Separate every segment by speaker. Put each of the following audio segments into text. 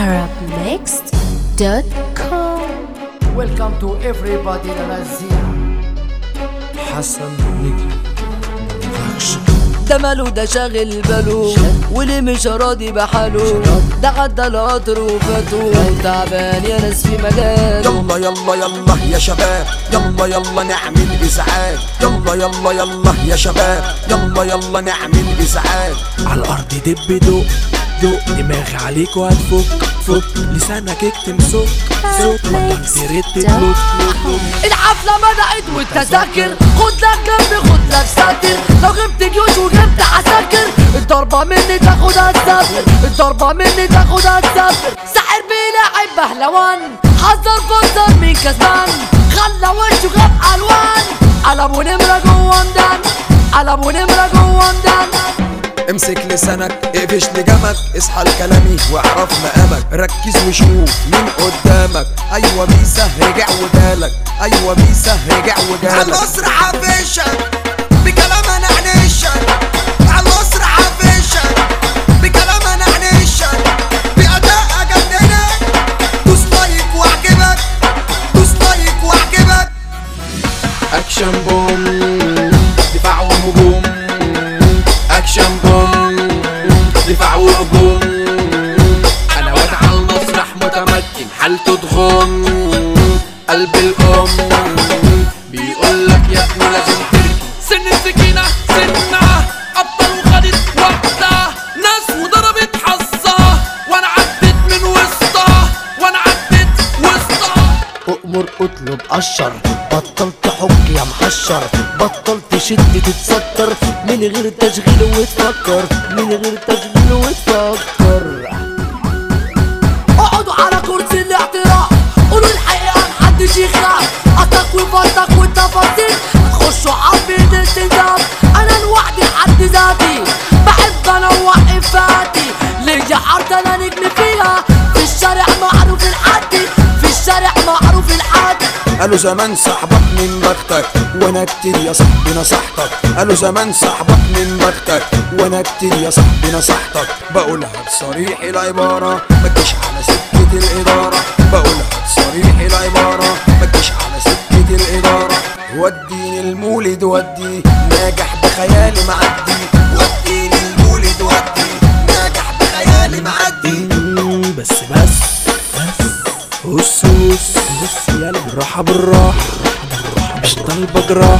Speaker 1: arabmixed.com
Speaker 2: Welcome to everybody Razia
Speaker 3: حسن نجم
Speaker 4: ده ماله ده شاغل باله واللي مش راضي بحاله ده عدى القطر وفاته تعبان يا ناس في مجاله
Speaker 3: يلا يلا يلا يا شباب يلا يلا نعمل ازعاج يلا يلا يلا يا شباب يلا يلا نعمل ازعاج على الارض دب دوق دوق دماغي عليك وهتفك فك لسانك اكتم سك سك ترد تلوك
Speaker 4: الحفلة بدأت والتذاكر خد لك جنب خد لك ساتر لو غبت جيوش وجبت عساكر الضربة مني تاخدها تسافر الضربة مني تاخدها تسافر ساحر بيلاعب بهلوان حذر فزر مين كسبان خلى وشه غاب الوان قلبوا نمرة جوه مدان قلبوا نمرة جوه مدان
Speaker 3: امسك لسانك اقفش لجمك اصحى لكلامي واعرف مقامك ركز وشوف مين قدامك ايوه بيسه رجع وجالك ايوه بيسه رجع وجالك الاسرع عفشك بكلام انا عنيشك على الاسرع عفشك بكلام انا عنيشك باداء اجننك دوس لايك واعجبك دوس لايك واعجبك
Speaker 5: اكشن بوم دفاع وهجوم اكشن بوم دفاع وهجوم انا واد على المسرح متمكن حالته تغم قلب الام بيقول لك يا ابني لازم تركن سن السكينه سنه ابطال وخدت وقتها ناس وضربت حظها وانا عديت من وسطها وانا عديت وسطها
Speaker 4: أؤمر اطلب قشر بطل تحك يا محشر بطل تشد تتستر من غير تشغيل وتفكر من غير تشغيل وتفكر اقعدوا على كرسي الاعتراف قولوا الحقيقة محدش يخاف قطك وفرتك والتفاصيل تخشوا عبيد استنزاف انا لوحدي حد ذاتي بحب انوع افاتي ليا عرض انا نجم فيها في الشارع معروف الحد في الشارع معروف الحد
Speaker 3: قالوا زمان صاحبك من بختك وانا كتير يا صاحبي نصحتك قالوا زمان صاحبك من بختك وانا كتير يا صاحبي نصحتك بقولها بصريح العبارة ما تجيش على سكة الإدارة بقولها بصريح العبارة ما تجيش على سكة الإدارة وديني المولد ودي ناجح بخيالي معدي وديني المولد ودي ناجح بخيالي معدي بس بس بس هس هس هس يلا بالراحة بالراحة مش طالبة جراح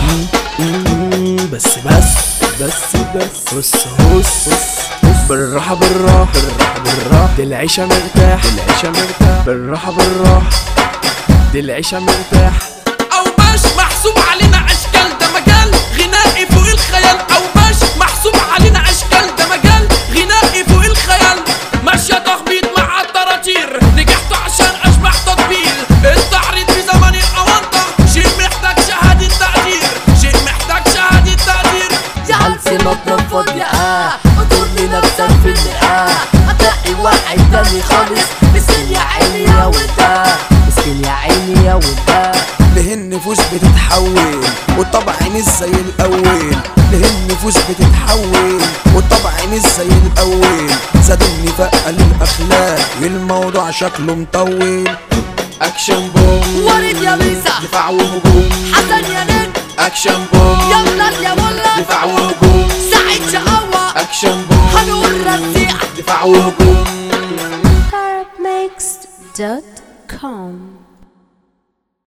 Speaker 3: بس بس بس بس هس هس هس بالراحة بالراحة بالراحة بالراحة دي العيشة مرتاح دي العيشة مرتاح بالراحة بالراحة دي العيشة مرتاح
Speaker 5: او باش محسوب علينا اشكال ده مجال غنائي فوق الخيال او باش محسوب علينا اشكال ده مجال غنائي فوق الخيال ماشية تخبيط مع الطراطير نجحت عشان اشبح تطبيل التعريض في زمن الاونطة شيء محتاج شهادة تقدير شيء محتاج شهادة تقدير
Speaker 4: جعلت مطرب فاضية اه ودور لنفسك في اللقاء هتلاقي واحد تاني خالص مسكين يا عيني يا ودا مسكين يا عيني يا ودا
Speaker 3: ليه النفوس بتتحول والطبع مش زي الاول ليه النفوس بتتحول والطبع مش زي الاول زادوا النفاق للاخلاق الموضوع شكله مطول
Speaker 5: اكشن بوم
Speaker 4: وليد يا ميسا
Speaker 5: دفاع وهجوم
Speaker 4: حسن يا نجم
Speaker 5: اكشن بوم
Speaker 4: يلا يا ولا
Speaker 5: دفاع وهجوم
Speaker 4: سعيد شقاوة
Speaker 5: اكشن بوم
Speaker 4: هنقول رزيع
Speaker 5: دفاع وهجوم
Speaker 1: arabmixed.com